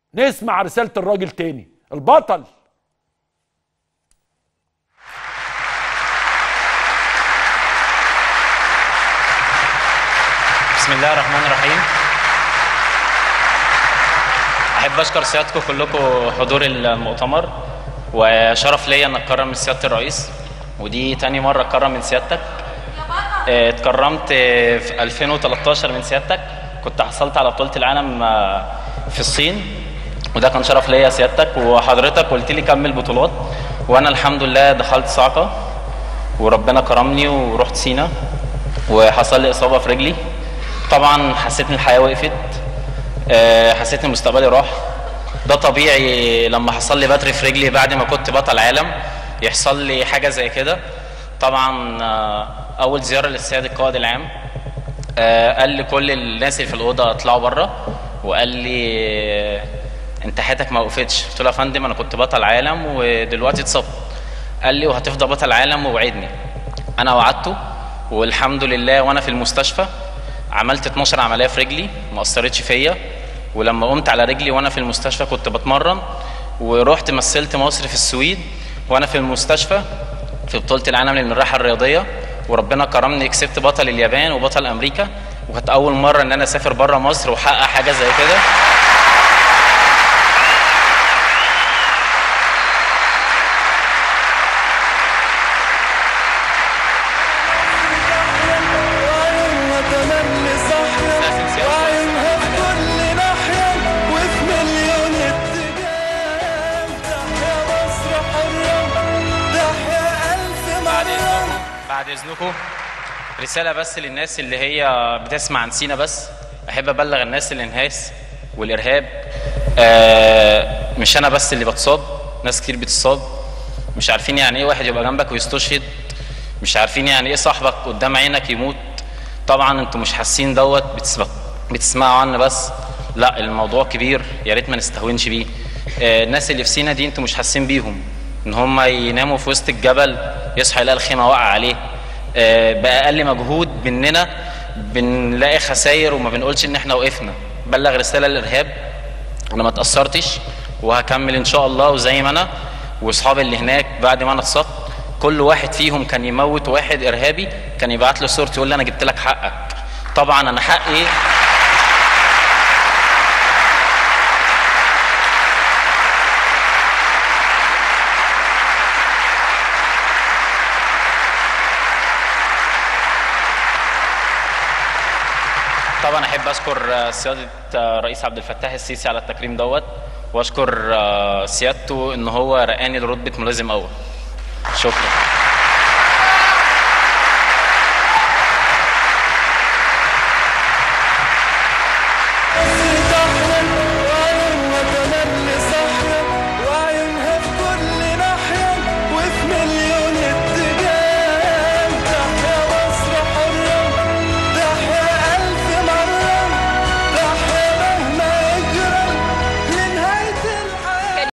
نسمع رساله الراجل تاني البطل بسم الله الرحمن الرحيم احب اشكر سيادتكم كلكم حضور المؤتمر وشرف ليا ان اتكرم من سياده الرئيس ودي تاني مره اتكرم من سيادتك اه، اتكرمت في 2013 من سيادتك كنت حصلت على بطوله العالم اه، في الصين وده كان شرف ليا سيادتك وحضرتك قلت لي كمل بطولات وانا الحمد لله دخلت صعقه وربنا كرمني ورحت سينا وحصل لي اصابه في رجلي طبعا حسيت ان الحياه وقفت آه، حسيت ان مستقبلي راح ده طبيعي لما حصل لي بتر في رجلي بعد ما كنت بطل عالم يحصل لي حاجه زي كده طبعا آه، اول زياره للسيد القائد العام آه، قال لكل الناس اللي في الاوضه اطلعوا بره وقال لي آه، انت حياتك ما وقفتش قلت له يا فندم انا كنت بطل عالم ودلوقتي اتصبت قال لي وهتفضل بطل عالم ووعدني انا وعدته والحمد لله وانا في المستشفى عملت 12 عمليه في رجلي ما اثرتش فيا ولما قمت على رجلي وانا في المستشفى كنت بتمرن ورحت مثلت مصر في السويد وانا في المستشفى في بطوله العالم للمراحه الرياضيه وربنا كرمني كسبت بطل اليابان وبطل امريكا وكانت اول مره ان انا اسافر بره مصر واحقق حاجه زي كده وعيونها تملي صاحية وعيونها في كل ناحية وفي مليون اتجاه تحيا مصر حرة تحيا ألف مرة بعد اذنكم رساله بس للناس اللي هي بتسمع عن سينا بس احب ابلغ الناس الانهاس والارهاب آه مش انا بس اللي بتصاب ناس كتير بتصاب مش عارفين يعني ايه واحد يبقى جنبك ويستشهد مش عارفين يعني ايه صاحبك قدام عينك يموت طبعا انتوا مش حاسين دوت بتسمع بتسمعوا عنه بس لا الموضوع كبير يا ريت ما نستهونش بيه آه الناس اللي في سينا دي انتوا مش حاسين بيهم ان هم يناموا في وسط الجبل يصحى يلاقي الخيمه واقعه عليه آه باقل مجهود مننا بنلاقي خساير وما بنقولش ان احنا وقفنا بلغ رساله للارهاب انا ما اتاثرتش وهكمل ان شاء الله وزي ما انا واصحابي اللي هناك بعد ما انا اتصبت كل واحد فيهم كان يموت واحد ارهابي كان يبعت له صورتي يقول لي انا جبت لك حقك طبعا انا حقي طبعا احب اشكر سياده رئيس عبد الفتاح السيسي على التكريم دوت واشكر سيادته ان هو رقاني لرتبه ملازم اول شكرا